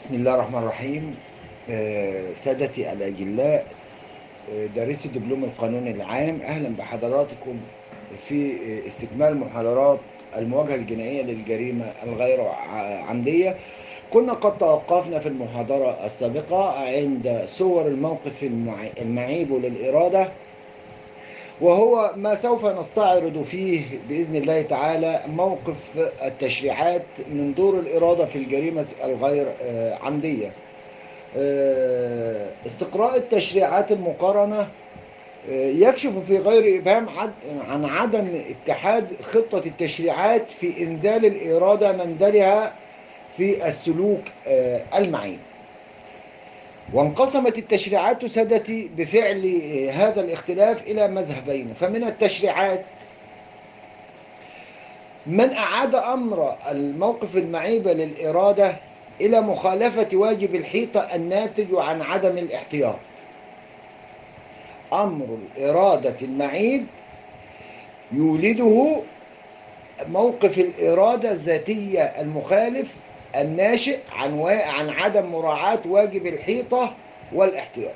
بسم الله الرحمن الرحيم آه، سادتي الأجلاء آه، دارسي دبلوم القانون العام أهلا بحضراتكم في آه، استكمال محاضرات المواجهة الجنائية للجريمة الغير ع- عمدية كنا قد توقفنا في المحاضرة السابقة عند صور الموقف المع- المعيب للإرادة وهو ما سوف نستعرض فيه بإذن الله تعالى موقف التشريعات من دور الإرادة في الجريمة الغير آه، عمدية آه، استقراء التشريعات المقارنة آه، يكشف في غير إبهام عد- عن عدم اتحاد خطة التشريعات في إنزال الإرادة منزلها في السلوك آه، المعين وانقسمت التشريعات سادتي بفعل هذا الاختلاف إلى مذهبين فمن التشريعات من أعاد أمر الموقف المعيب للإرادة إلى مخالفة واجب الحيطة الناتج عن عدم الاحتياط أمر الإرادة المعيب يولده موقف الإرادة الذاتية المخالف الناشئ عن و... عن عدم مراعاة واجب الحيطة والاحتياط.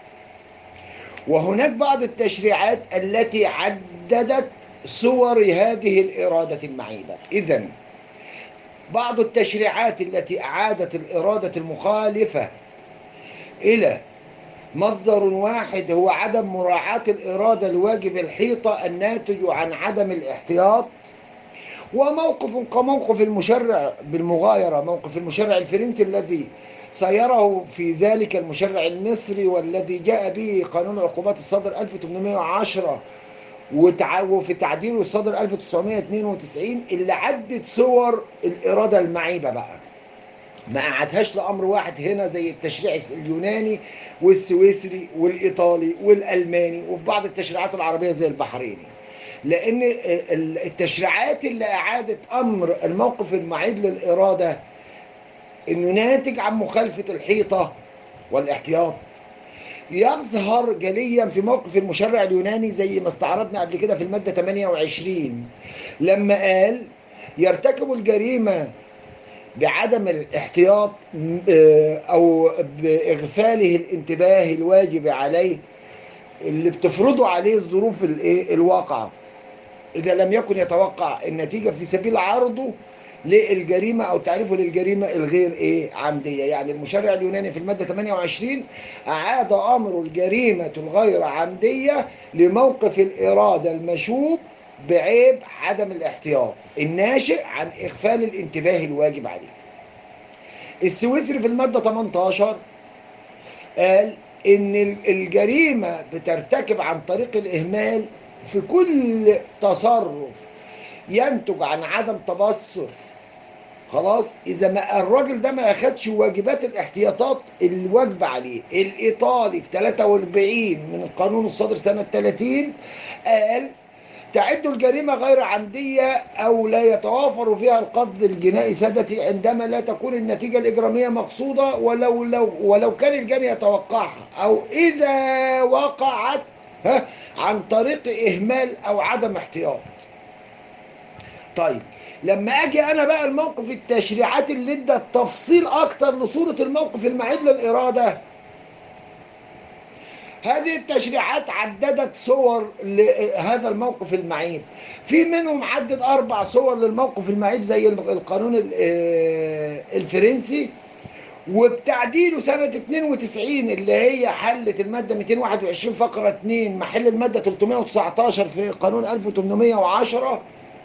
وهناك بعض التشريعات التي عددت صور هذه الإرادة المعيبة. إذا بعض التشريعات التي أعادت الإرادة المخالفة إلى مصدر واحد هو عدم مراعاة الإرادة لواجب الحيطة الناتج عن عدم الاحتياط وموقف كموقف المشرع بالمغايرة موقف المشرع الفرنسي الذي سيره في ذلك المشرع المصري والذي جاء به قانون العقوبات الصادر 1810 وتع- وفي تعديله الصادر 1992 اللي عدت صور الإرادة المعيبة بقى ما قعدهاش لأمر واحد هنا زي التشريع اليوناني والسويسري والإيطالي والألماني وفي بعض التشريعات العربية زي البحريني لان التشريعات اللي اعادت امر الموقف المعيب للاراده انه ناتج عن مخالفه الحيطه والاحتياط يظهر جليا في موقف المشرع اليوناني زي ما استعرضنا قبل كده في الماده 28 لما قال يرتكب الجريمه بعدم الاحتياط آه، او باغفاله الانتباه الواجب عليه اللي بتفرضه عليه الظروف الايه الواقعه إذا لم يكن يتوقع النتيجة في سبيل عرضه للجريمة أو تعريفه للجريمة الغير إيه عمدية يعني المشرع اليوناني في المادة 28 أعاد أمر الجريمة الغير عمدية لموقف الإرادة المشوب بعيب عدم الاحتياط الناشئ عن إغفال الانتباه الواجب عليه السويسري في المادة 18 قال ان الجريمه بترتكب عن طريق الاهمال في كل تصرف ينتج عن عدم تبصر خلاص اذا ما الراجل ده ما اخدش واجبات الاحتياطات الواجبه عليه الايطالي في 43 من القانون الصادر سنه 30 قال تعد الجريمة غير عمدية أو لا يتوافر فيها القصد الجنائي سادتي عندما لا تكون النتيجة الإجرامية مقصودة ولو لو ولو كان الجاني يتوقعها أو إذا وقعت ها عن طريق إهمال أو عدم احتياط. طيب لما أجي أنا بقى الموقف التشريعات اللي ادت تفصيل أكتر لصورة الموقف المعيب للإرادة هذه التشريعات عددت صور لهذا الموقف المعيب في منهم عدد أربع صور للموقف المعيب زي القانون ال- آه، الفرنسي وبتعديله سنة 92 اللي هي حلت المادة 221 فقرة 2 محل المادة 319 في قانون 1810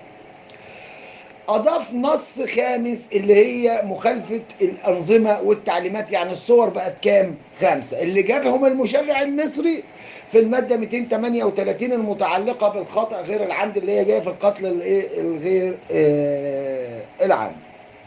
أضاف نص خامس اللي هي مخالفة الأنظمة والتعليمات يعني الصور بقت كام؟ خمسة اللي جابهم المشرع المصري في المادة 238 المتعلقة بالخطأ غير العمد اللي هي جاية في القتل الإيه؟ الغير آه العمد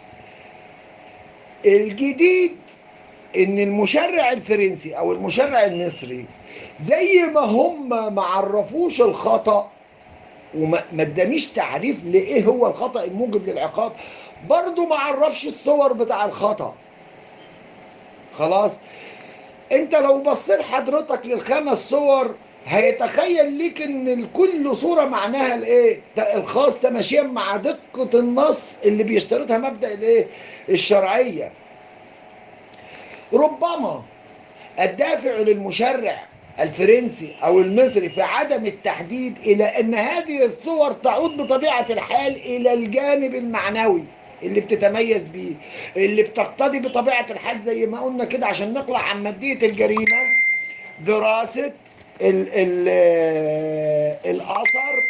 الجديد ان المشرع الفرنسي او المشرع المصري زي ما هم ما عرفوش الخطأ وما ما ادانيش تعريف لايه هو الخطأ الموجب للعقاب برضه ما عرفش الصور بتاع الخطأ خلاص انت لو بصيت حضرتك للخمس صور هيتخيل ليك ان كل صورة معناها الايه الخاص تماشيا مع دقة النص اللي بيشترطها مبدأ الايه الشرعية ربما الدافع للمشرع الفرنسي او المصري في عدم التحديد الى ان هذه الصور تعود بطبيعه الحال الى الجانب المعنوي اللي بتتميز بيه اللي بتقتضي بطبيعه الحال زي ما قلنا كده عشان نطلع عن ماديه الجريمه دراسه ال ال الاثر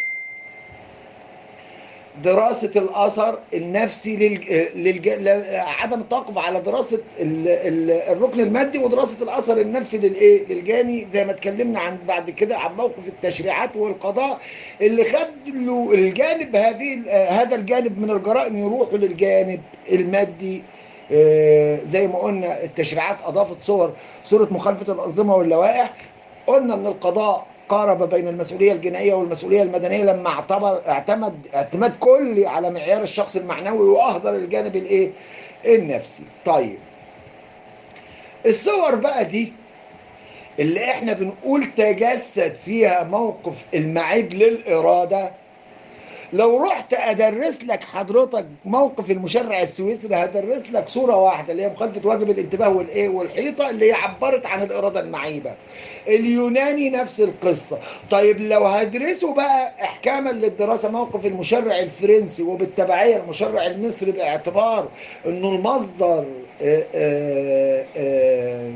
دراسة الأثر النفسي للج... للج... عدم التوقف على دراسة ال... ال... الركن المادي ودراسة الأثر النفسي للإيه؟ للجاني زي ما اتكلمنا عن بعد كده عن موقف التشريعات والقضاء اللي خد له الجانب هذه هذا الجانب من الجرائم يروحوا للجانب المادي زي ما قلنا التشريعات أضافت صور صورة مخالفة الأنظمة واللوائح قلنا أن القضاء قارب بين المسؤوليه الجنائيه والمسؤوليه المدنيه لما اعتبر اعتمد اعتماد كلي على معيار الشخص المعنوي واهدر الجانب الايه النفسي طيب الصور بقى دي اللي احنا بنقول تجسد فيها موقف المعيب للاراده لو رحت ادرس لك حضرتك موقف المشرع السويسري هدرس لك صوره واحده اللي هي مخالفه واجب الانتباه والايه والحيطه اللي هي عبرت عن الاراده المعيبه اليوناني نفس القصه طيب لو هدرسوا بقى احكاما للدراسه موقف المشرع الفرنسي وبالتبعيه المشرع المصري باعتبار انه المصدر آآ آآ آآ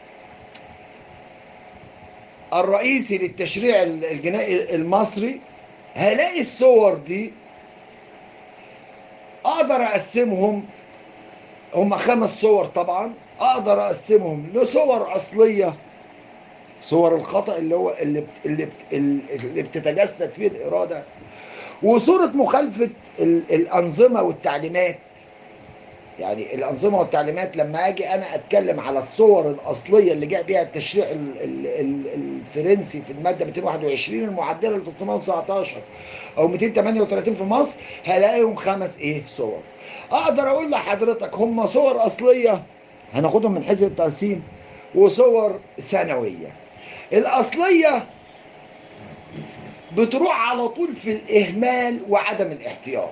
الرئيسي للتشريع الجنائي المصري هلاقي الصور دي اقدر اقسمهم هم خمس صور طبعا اقدر اقسمهم لصور اصليه صور الخطا اللي هو اللي اللي اللي بتتجسد فيه الاراده وصوره مخالفه الانظمه والتعليمات يعني الانظمه والتعليمات لما اجي انا اتكلم على الصور الاصليه اللي جاء بها التشريع الفرنسي في الماده 221 المعدله ل 319 او 238 في مصر هلاقيهم خمس ايه صور اقدر اقول لحضرتك هم صور اصليه هناخدهم من حزب التقسيم وصور ثانويه الاصليه بتروح على طول في الاهمال وعدم الاحتياط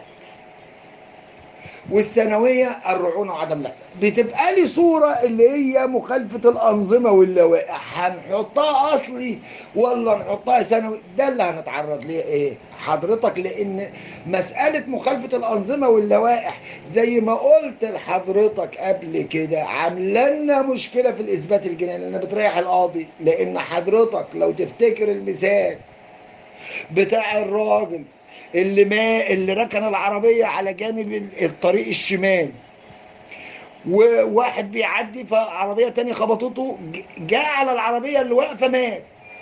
والثانويه الرعونه وعدم الاحسان بتبقى لي صوره اللي هي مخالفه الانظمه واللوائح هنحطها اصلي ولا نحطها ثانوي ده اللي هنتعرض ليه ايه حضرتك لان مساله مخالفه الانظمه واللوائح زي ما قلت لحضرتك قبل كده عامله لنا مشكله في الاثبات الجنائي لان بتريح القاضي لان حضرتك لو تفتكر المثال بتاع الراجل اللي ما اللي ركن العربية على جانب الطريق الشمال وواحد بيعدي فعربية تانية خبطته جاء على العربية اللي واقفة مات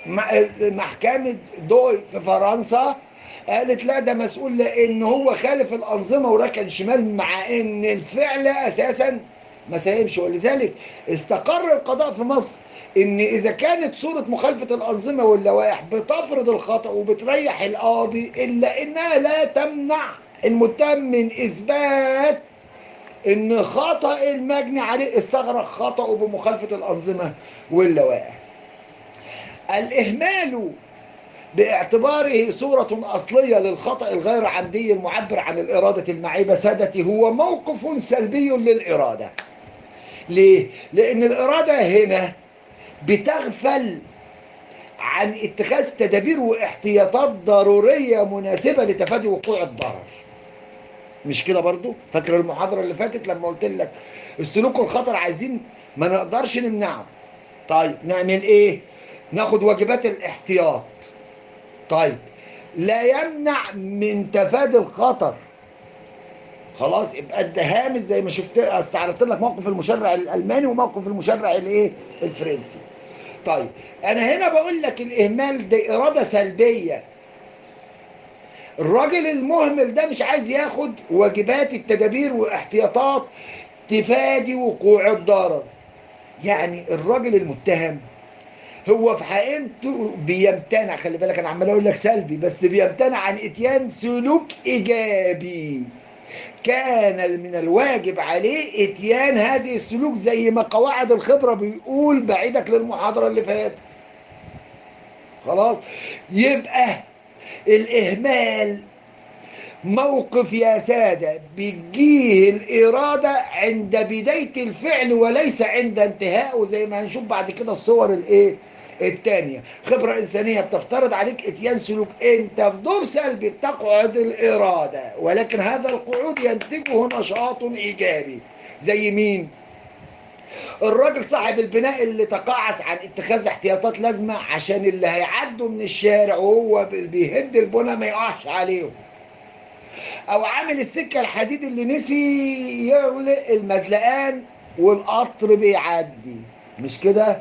محكمة دول في فرنسا قالت لا ده مسؤول لان هو خالف الانظمه وركن شمال مع ان الفعل اساسا ما ساهمش ولذلك استقر القضاء في مصر ان اذا كانت صورة مخالفة الانظمة واللوائح بتفرض الخطأ وبتريح القاضي الا انها لا تمنع المتهم من اثبات ان خطأ المجني عليه استغرق خطأه بمخالفة الانظمة واللوائح الاهمال باعتباره صورة أصلية للخطأ الغير عمدي المعبر عن الإرادة المعيبة سادتي هو موقف سلبي للإرادة ليه؟ لأن الإرادة هنا بتغفل عن اتخاذ تدابير واحتياطات ضرورية مناسبة لتفادي وقوع الضرر مش كده برضو فاكر المحاضرة اللي فاتت لما قلت لك السلوك الخطر عايزين ما نقدرش نمنعه طيب نعمل ايه ناخد واجبات الاحتياط طيب لا يمنع من تفادي الخطر خلاص يبقى انت هامش زي ما شفت استعرضت لك موقف المشرع الالماني وموقف المشرع الايه الفرنسي طيب انا هنا بقول لك الاهمال ده اراده سلبيه الراجل المهمل ده مش عايز ياخد واجبات التدابير واحتياطات تفادي وقوع الضرر يعني الراجل المتهم هو في حقيقته بيمتنع خلي بالك انا عمال اقول لك سلبي بس بيمتنع عن اتيان سلوك ايجابي كان من الواجب عليه اتيان هذه السلوك زي ما قواعد الخبرة بيقول بعيدك للمحاضرة اللي فاتت خلاص يبقى الإهمال موقف يا سادة بتجيه الإرادة عند بداية الفعل وليس عند انتهائه زي ما هنشوف بعد كده الصور الايه الثانية خبرة إنسانية بتفترض عليك إتيان سلوك أنت في دور سلبي بتقعد الإرادة ولكن هذا القعود ينتجه نشاط إيجابي زي مين؟ الراجل صاحب البناء اللي تقاعس عن اتخاذ احتياطات لازمة عشان اللي هيعدوا من الشارع وهو بيهد البنى ما يقعش عليهم او عامل السكة الحديد اللي نسي يغلق المزلقان والقطر بيعدي مش كده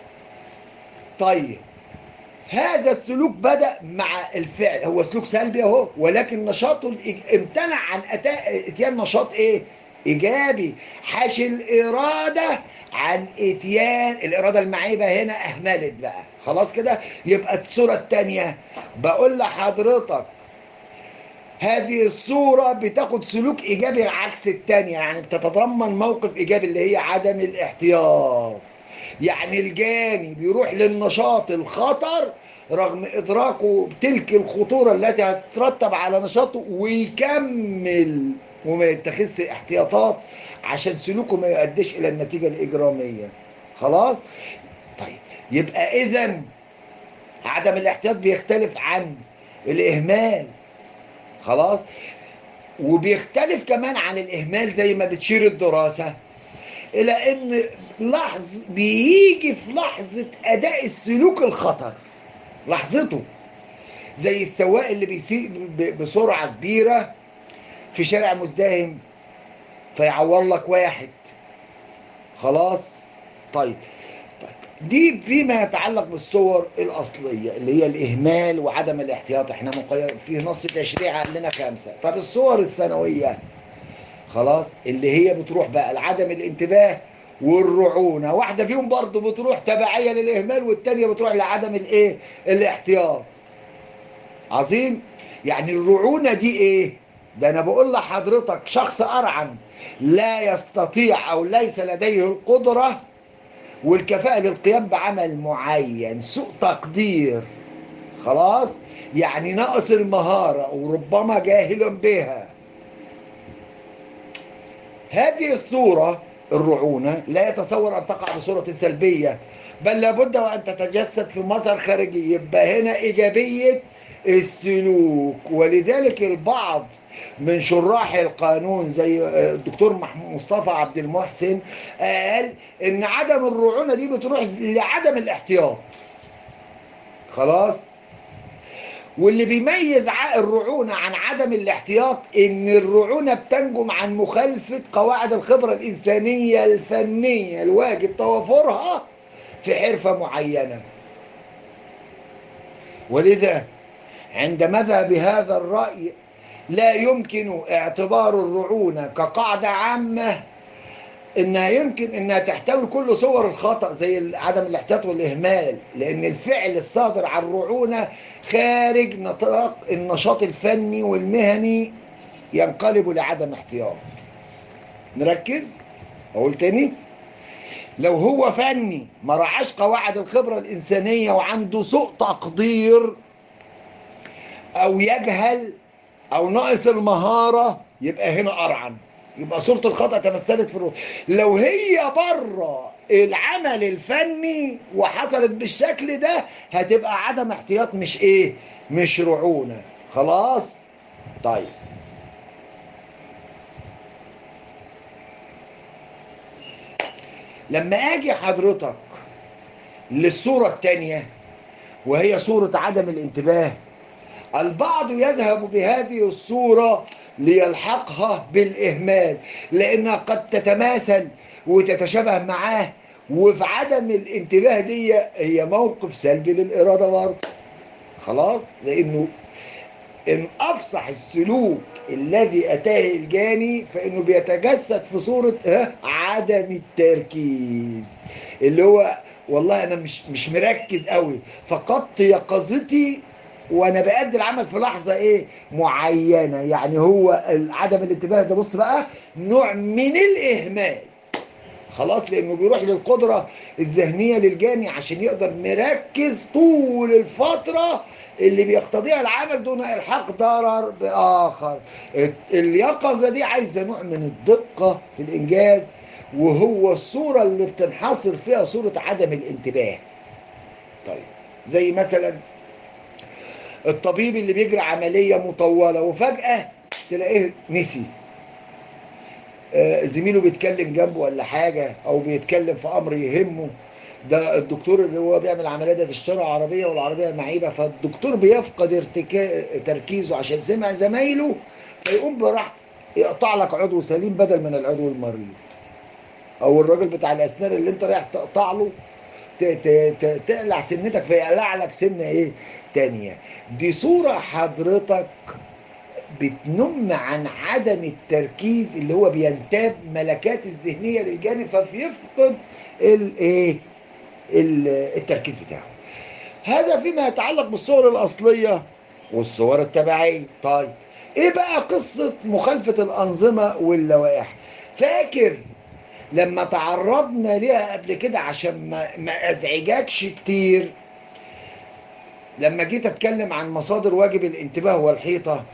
طيب هذا السلوك بدأ مع الفعل هو سلوك سلبي اهو ولكن نشاطه الإج- امتنع عن أتا- اتيان نشاط ايه ايجابي حاش الاراده عن اتيان الاراده المعيبه هنا اهملت بقى خلاص كده يبقى الصوره الثانيه بقول لحضرتك هذه الصورة بتاخد سلوك إيجابي عكس التانية يعني بتتضمن موقف إيجابي اللي هي عدم الاحتياط يعني الجاني بيروح للنشاط الخطر رغم إدراكه بتلك الخطورة التي هتترتب على نشاطه ويكمل وما يتخذش احتياطات عشان سلوكه ما يؤديش إلى النتيجة الإجرامية خلاص طيب يبقى إذا عدم الاحتياط بيختلف عن الإهمال خلاص وبيختلف كمان عن الإهمال زي ما بتشير الدراسة إلى أن لحظ بيجي في لحظة أداء السلوك الخطر لحظته زي السواق اللي بيسيق ب- بسرعة كبيرة في شارع مزدحم فيعور لك واحد خلاص طيب طيب دي فيما يتعلق بالصور الأصلية اللي هي الإهمال وعدم الاحتياط احنا مقيد في نص تشريع عندنا خمسة طب الصور السنوية خلاص اللي هي بتروح بقى لعدم الانتباه والرعونة واحدة فيهم برضو بتروح تبعية للإهمال والتانية بتروح لعدم الايه الاحتياط عظيم يعني الرعونة دي ايه ده انا بقول لحضرتك شخص أرعن لا يستطيع او ليس لديه القدرة والكفاءة للقيام بعمل معين سوء تقدير خلاص يعني ناقص المهارة وربما جاهل بها هذه الصورة الرعونة لا يتصور أن تقع بصورة سلبية بل لابد وأن تتجسد في مظهر خارجي يبقى هنا إيجابية السلوك ولذلك البعض من شراح القانون زي الدكتور مصطفى عبد المحسن قال ان عدم الرعونة دي بتروح لعدم الاحتياط خلاص واللي بيميز الرعونة عن عدم الاحتياط ان الرعونة بتنجم عن مخالفة قواعد الخبرة الإنسانية الفنية الواجب توافرها في حرفة معينة ولذا عند مذهب هذا الرأي لا يمكن اعتبار الرعونة كقاعدة عامة انها يمكن انها تحتوي كل صور الخطأ زي عدم الاحتياط والاهمال لان الفعل الصادر عن الرعونة خارج نطاق النشاط الفني والمهني ينقلب لعدم احتياط نركز اقول تاني لو هو فني ما رعاش قواعد الخبرة الإنسانية وعنده سوء تقدير أو يجهل أو ناقص المهارة يبقى هنا أرعن يبقى صورة الخطأ تمثلت في الروح لو هي بره العمل الفني وحصلت بالشكل ده هتبقى عدم احتياط مش ايه مش رعونة خلاص طيب لما اجي حضرتك للصورة الثانية وهي صورة عدم الانتباه البعض يذهب بهذه الصورة ليلحقها بالإهمال لأنها قد تتماثل وتتشابه معاه وفي عدم الانتباه دي هي موقف سلبي للإرادة برضه خلاص لأنه إن أفصح السلوك الذي أتاه الجاني فإنه بيتجسد في صورة عدم التركيز اللي هو والله أنا مش مش مركز قوي فقدت يقظتي وانا بأدي العمل في لحظة ايه معينة يعني هو عدم الانتباه ده بص بقى نوع من الاهمال خلاص لانه بيروح للقدرة الذهنية للجاني عشان يقدر مركز طول الفترة اللي بيقتضيها العمل دون الحاق ضرر باخر اليقظه دي عايزه نوع من الدقه في الانجاز وهو الصوره اللي بتنحصر فيها صوره عدم الانتباه طيب زي مثلا الطبيب اللي بيجري عمليه مطوله وفجاه تلاقيه نسي آه، زميله بيتكلم جنبه ولا حاجه او بيتكلم في امر يهمه ده الدكتور اللي هو بيعمل عمليه ده تشتري عربيه والعربيه معيبه فالدكتور بيفقد ارتكا... تركيزه عشان سمع زمايله فيقوم براح يقطع لك عضو سليم بدل من العضو المريض او الراجل بتاع الاسنان اللي انت رايح تقطع له ت... ت... ت... تقلع سنتك فيقلع لك سنه ايه تانية دي صوره حضرتك بتنم عن عدم التركيز اللي هو بينتاب ملكات الذهنيه للجانب فبيفقد الايه التركيز بتاعه هذا فيما يتعلق بالصور الاصليه والصور التبعيه طيب ايه بقى قصه مخالفه الانظمه واللوائح فاكر لما تعرضنا ليها قبل كده عشان ما, ما ازعجكش كتير لما جيت اتكلم عن مصادر واجب الانتباه والحيطه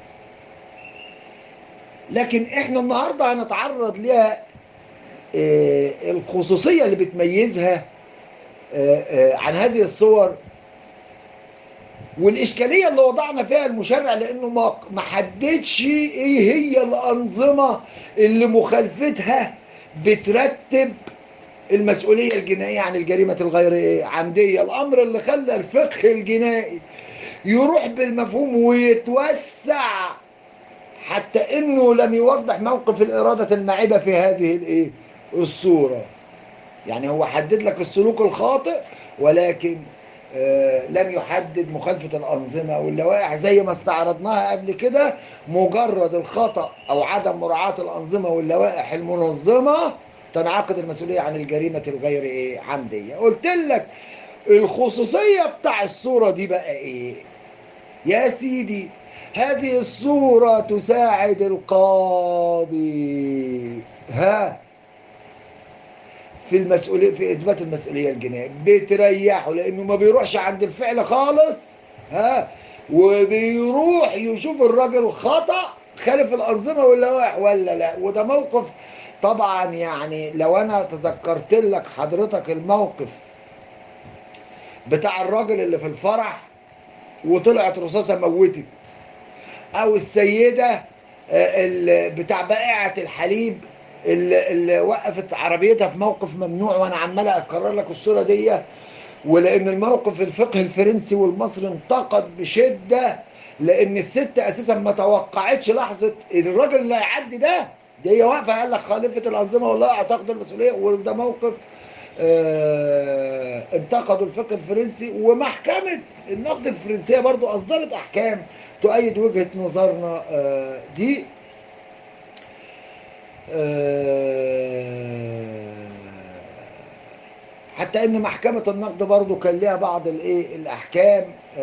لكن احنا النهارده هنتعرض لها الخصوصيه اللي بتميزها عن هذه الصور والاشكاليه اللي وضعنا فيها المشرع لانه ما حددش ايه هي الانظمه اللي مخالفتها بترتب المسؤوليه الجنائيه عن الجريمه الغير عمديه الامر اللي خلى الفقه الجنائي يروح بالمفهوم ويتوسع حتى انه لم يوضح موقف الاراده المعيبه في هذه الايه الصوره يعني هو حدد لك السلوك الخاطئ ولكن آه لم يحدد مخالفة الأنظمة واللوائح زي ما استعرضناها قبل كده مجرد الخطأ أو عدم مراعاة الأنظمة واللوائح المنظمة تنعقد المسؤولية عن الجريمة الغير إيه عمدية قلت لك الخصوصية بتاع الصورة دي بقى إيه يا سيدي هذه الصورة تساعد القاضي ها في المسؤولية في إثبات المسؤولية الجنائية بتريحه لأنه ما بيروحش عند الفعل خالص ها وبيروح يشوف الراجل خطأ خالف الأنظمة واللوائح ولا لا وده موقف طبعا يعني لو أنا تذكرت لك حضرتك الموقف بتاع الراجل اللي في الفرح وطلعت رصاصة موتت أو السيدة بتاع بائعة الحليب اللي, اللي وقفت عربيتها في موقف ممنوع وانا عمال اكرر لك الصوره دي ولان الموقف الفقه الفرنسي والمصري انتقد بشده لان الست اساسا ما توقعتش لحظه الراجل اللي هيعدي ده دي هي واقفه قال لك خالفه الانظمه والله هتاخد المسؤوليه وده موقف اه انتقدوا الفقه الفرنسي ومحكمه النقد الفرنسيه برضو اصدرت احكام تؤيد وجهه نظرنا اه دي حتى ان محكمة النقد برضو كان لها بعض الايه الاحكام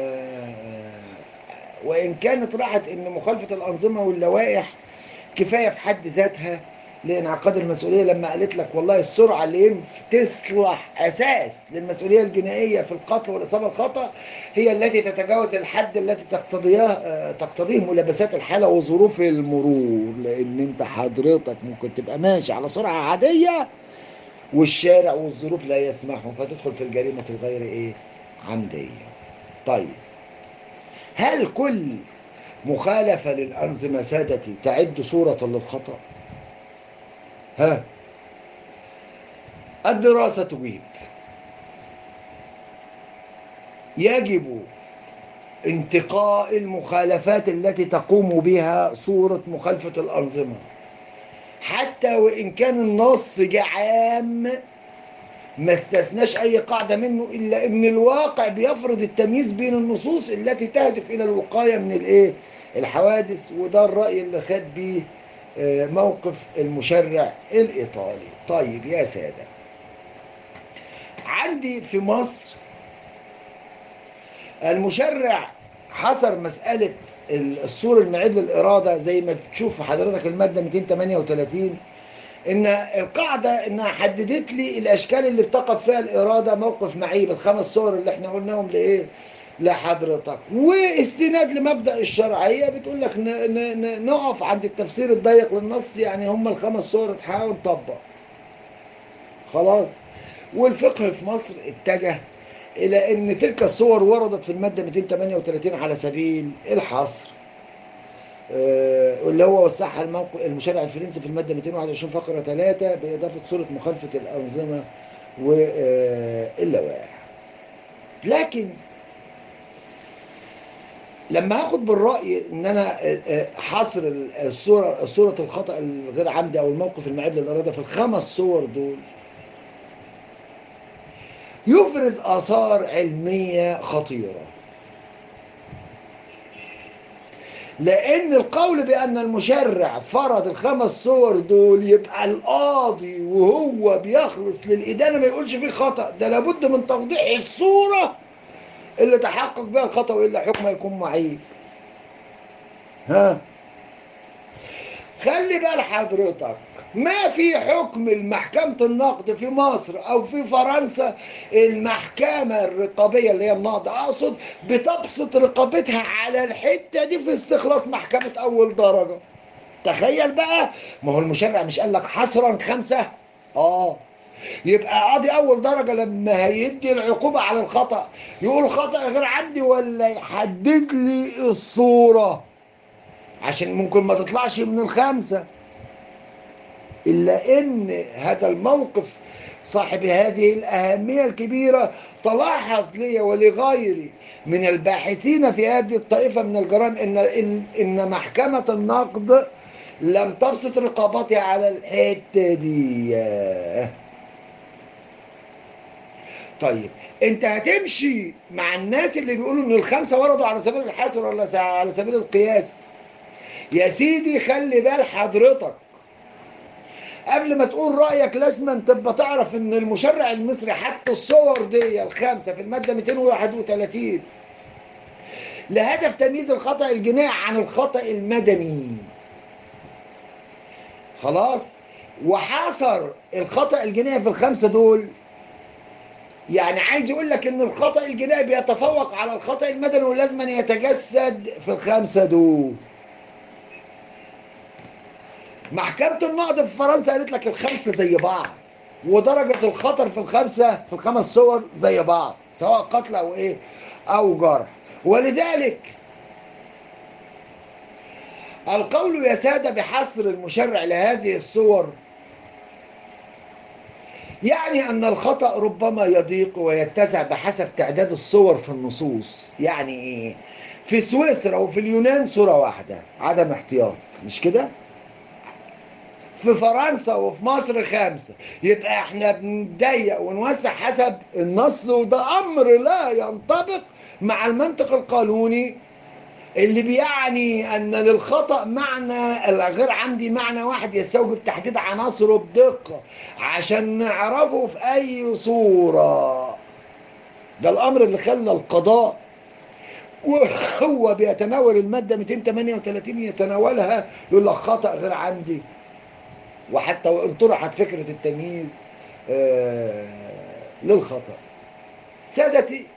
وان كانت راحت ان مخالفة الانظمة واللوائح كفاية في حد ذاتها لانعقاد المسؤولية لما قالت لك والله السرعة اللي تصلح اساس للمسؤولية الجنائية في القتل والاصابة الخطأ هي التي تتجاوز الحد التي تقتضيها تقتضيه ملابسات الحالة وظروف المرور لان انت حضرتك ممكن تبقى ماشي على سرعة عادية والشارع والظروف لا يسمحوا فتدخل في الجريمة الغير ايه عمدية طيب هل كل مخالفة للأنظمة سادتي تعد صورة للخطأ ها الدراسة تجيب يجب انتقاء المخالفات التي تقوم بها صورة مخالفة الأنظمة حتى وإن كان النص عام ما استثناش أي قاعدة منه إلا أن الواقع بيفرض التمييز بين النصوص التي تهدف إلى الوقاية من الإيه؟ الحوادث وده الرأي اللي خد بيه موقف المشرع الإيطالي طيب يا سادة عندي في مصر المشرع حصر مسألة الصور المعيب للإرادة زي ما تشوف حضرتك المادة 238 إن القاعدة إنها حددت لي الأشكال اللي بتقف فيها الإرادة موقف معيب الخمس صور اللي إحنا قلناهم لإيه لحضرتك واستناد لمبدأ الشرعية بتقول لك ن- ن- ن- نقف عند التفسير الضيق للنص يعني هم الخمس صور اتحققوا نطبق خلاص والفقه في مصر اتجه إلى أن تلك الصور وردت في المادة 238 على سبيل الحصر آه، واللي هو وسعها الموقع المشرع الفرنسي في المادة 221 فقرة 3 بإضافة صورة مخالفة الأنظمة واللوائح لكن لما اخد بالراي ان انا آه، آه، حصر الصوره صوره الخطا الغير عمدي او الموقف المعيب للاراده في الخمس صور دول يفرز اثار علميه خطيره لان القول بان المشرع فرض الخمس صور دول يبقى القاضي وهو بيخلص للادانه ما يقولش فيه خطا ده لابد من توضيح الصوره اللي تحقق بها الخطا والا حكمه يكون معيب ها خلي بال حضرتك ما في حكم المحكمة النقد في مصر أو في فرنسا المحكمة الرقابية اللي هي النقد أقصد بتبسط رقابتها على الحتة دي في استخلاص محكمة أول درجة تخيل بقى ما هو المشرع مش قال لك حصرا خمسة اه يبقى قاضي اول درجه لما هيدي العقوبه على الخطا يقول خطا غير عندي ولا يحدد لي الصوره عشان ممكن ما تطلعش من الخمسه الا ان هذا الموقف صاحب هذه الاهميه الكبيره تلاحظ لي ولغيري من الباحثين في هذه الطائفه من الجرائم ان ان, إن محكمه النقد لم تبسط رقابتها على الحته دي طيب انت هتمشي مع الناس اللي بيقولوا ان الخمسه وردوا على سبيل الحصر ولا على سبيل القياس يا سيدي خلي بال حضرتك قبل ما تقول رايك لازم تبقى تعرف ان المشرع المصري حط الصور دي الخمسه في الماده 231 لهدف تمييز الخطا الجنائي عن الخطا المدني خلاص وحاصر الخطا الجنائي في الخمسه دول يعني عايز يقول لك ان الخطا الجنائي بيتفوق على الخطا المدني ولازم أن يتجسد في الخمسه دول محكمة النقد في فرنسا قالت لك الخمسة زي بعض ودرجة الخطر في الخمسة في الخمس صور زي بعض سواء قتل أو إيه أو جرح ولذلك القول يا سادة بحصر المشرع لهذه الصور يعني أن الخطأ ربما يضيق ويتسع بحسب تعداد الصور في النصوص يعني إيه في سويسرا وفي اليونان صورة واحدة عدم احتياط مش كده في فرنسا وفي مصر خمسة يبقى احنا بنضيق ونوسع حسب النص وده أمر لا ينطبق مع المنطق القانوني اللي بيعني أن للخطأ معنى الغير عندي معنى واحد يستوجب تحديد عناصره بدقة عشان نعرفه في أي صورة ده الأمر اللي خلى القضاء وهو بيتناول المادة 238 يتناولها يقول لك خطأ غير عندي وحتى وإن طرحت فكرة التمييز آه للخطأ سادتي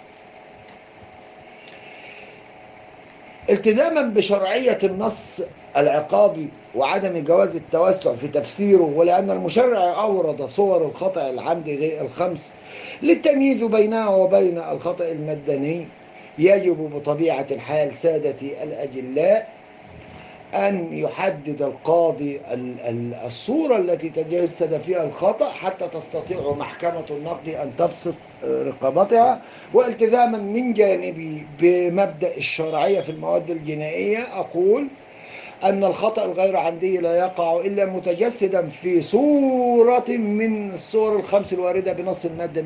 التزاما بشرعية النص العقابي وعدم جواز التوسع في تفسيره ولأن المشرع أورد صور الخطأ العمدي غير الخمس للتمييز بينها وبين الخطأ المدني يجب بطبيعة الحال سادتي الأجلاء أن يحدد القاضي الصورة التي تجسد فيها الخطأ حتى تستطيع محكمة النقد أن تبسط رقابتها والتزاما من جانبي بمبدأ الشرعية في المواد الجنائية أقول أن الخطأ الغير عمدي لا يقع إلا متجسدا في صورة من الصور الخمس الواردة بنص المادة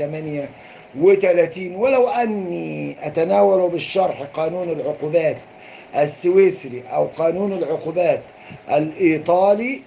238 ولو أني أتناول بالشرح قانون العقوبات السويسري أو قانون العقوبات الإيطالي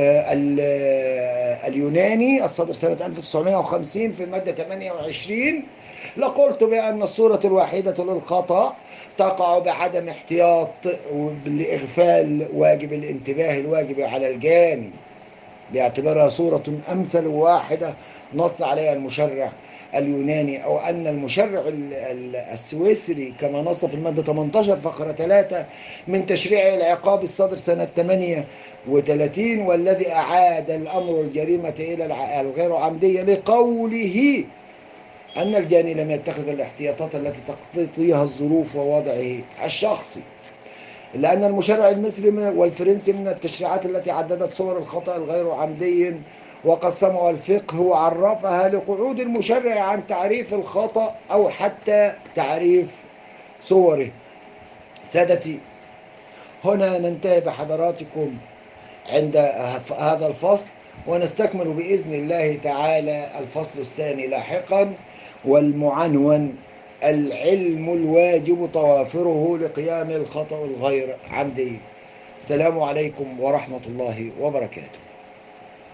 اليوناني الصدر سنة 1950 في المادة 28 لقلت بأن الصورة الواحدة للخطأ تقع بعدم احتياط لإغفال واجب الانتباه الواجب على الجاني باعتبارها صورة أمثل واحدة نص عليها المشرع اليوناني أو أن المشرع السويسري كما نص في المادة 18 فقرة 3 من تشريع العقاب الصادر سنة 38 والذي أعاد الأمر الجريمة إلى الغير عمدية لقوله أن الجاني لم يتخذ الاحتياطات التي تقتضيها الظروف ووضعه الشخصي لأن المشرع المصري والفرنسي من التشريعات التي عددت صور الخطأ الغير عمدي وقسمها الفقه وعرفها لقعود المشرع عن تعريف الخطأ أو حتى تعريف صوره سادتي هنا ننتهي بحضراتكم عند هذا الفصل ونستكمل بإذن الله تعالى الفصل الثاني لاحقا والمعنون العلم الواجب توافره لقيام الخطأ الغير عمدي السلام عليكم ورحمة الله وبركاته